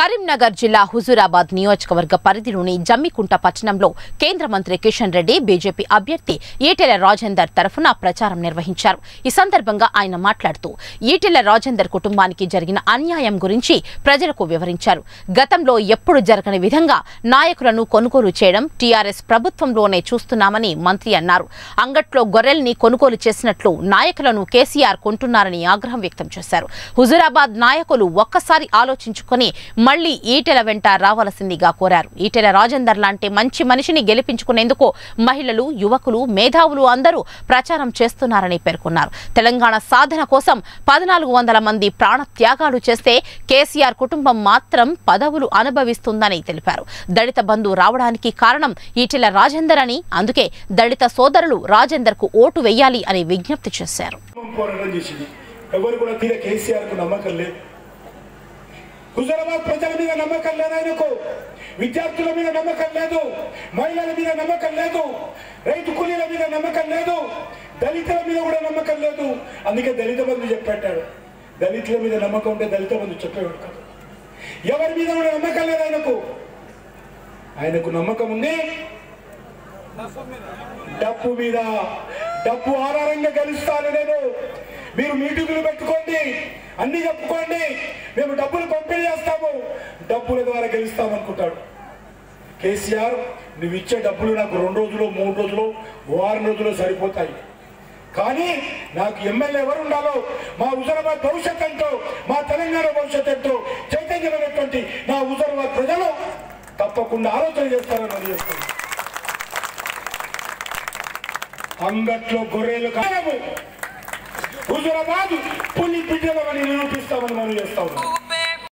కరీంనగర్ జిల్లా హుజూరాబాద్ నియోజకవర్గ పరిధిలోని జమ్మికుంట పట్టణంలో కేంద్ర మంత్రి కిషన్ రెడ్డి బీజేపీ అభ్యర్థి ఈటెల రాజేందర్ తరఫున ప్రచారం నిర్వహించారు ఈ సందర్భంగా ఆయన మాట్లాడుతూ ఈటెల రాజేందర్ కుటుంబానికి జరిగిన అన్యాయం గురించి ప్రజలకు వివరించారు గతంలో ఎప్పుడు జరగని విధంగా నాయకులను కొనుగోలు చేయడం టీఆర్ఎస్ ప్రభుత్వంలోనే చూస్తున్నామని మంత్రి అన్నారు అంగట్లో గొర్రెల్ని కొనుగోలు చేసినట్లు నాయకులను కేసీఆర్ కొంటున్నారని ఆగ్రహం వ్యక్తం చేశారు హుజూరాబాద్ నాయకులు ఒక్కసారి ఆలోచించుకొని మళ్లీ ఈటెల వెంట రావాల్సిందిగా కోరారు ఈటెల రాజేందర్ లాంటి మంచి మనిషిని గెలిపించుకునేందుకు మహిళలు యువకులు మేధావులు అందరూ ప్రచారం చేస్తున్నారని పేర్కొన్నారు తెలంగాణ సాధన కోసం పద్నాలుగు వందల మంది ప్రాణ త్యాగాలు చేస్తే కేసీఆర్ కుటుంబం మాత్రం పదవులు అనుభవిస్తుందని తెలిపారు దళిత బంధు రావడానికి కారణం ఈటెల రాజేందర్ అని అందుకే దళిత సోదరులు రాజేందర్ కు ఓటు వెయ్యాలి అని విజ్ఞప్తి చేశారు ఉద్యమం పోరాటం చేసింది ఎవరు కూడా తీర కేసీఆర్ కు నమ్మకం లేదు హుజరాబాద్ ప్రజల మీద నమ్మకం లేదు ఆయనకు విద్యార్థుల మీద నమ్మకం లేదు మహిళల మీద నమ్మకం లేదు రైతు కూలీల మీద నమ్మకం లేదు దళితుల మీద కూడా నమ్మకం లేదు అందుకే దళిత బంధు చెప్పాడు దళితుల మీద నమ్మకం ఉంటే దళిత బంధు చెప్పేవాడు కాదు ఎవరి మీద కూడా నమ్మకం లేదు ఆయనకు ఆయనకు నమ్మకం ఉంది డబ్బు మీద డబ్బు ఆధారంగా గెలుస్తాను నేను మీరు మీటింగులు పెట్టుకోండి అన్ని చెప్పుకోండి మేము డబ్బులు పంపిణీ చేస్తాము డబ్బుల ద్వారా గెలుస్తాం అనుకుంటాడు కేసీఆర్ నువ్వు ఇచ్చే డబ్బులు నాకు రెండు రోజులు మూడు రోజులు వారం రోజులు సరిపోతాయి కానీ నాకు ఎమ్మెల్యే ఎవరు ఉండాలో మా హుజరాబాద్ భవిష్యత్ ఏంటో మా తెలంగాణ భవిష్యత్ ఏంటో చైతన్యమైనటువంటి నా హుజరాబాద్ ప్రజలు తప్పకుండా ఆలోచన చేస్తారని తెలియజేస్తాను అంగట్లో గొర్రెలు కానము హుజురాబాద్ పులి బిడ్డలమని నిరూపిస్తామని మనం చేస్తా ఉన్నాం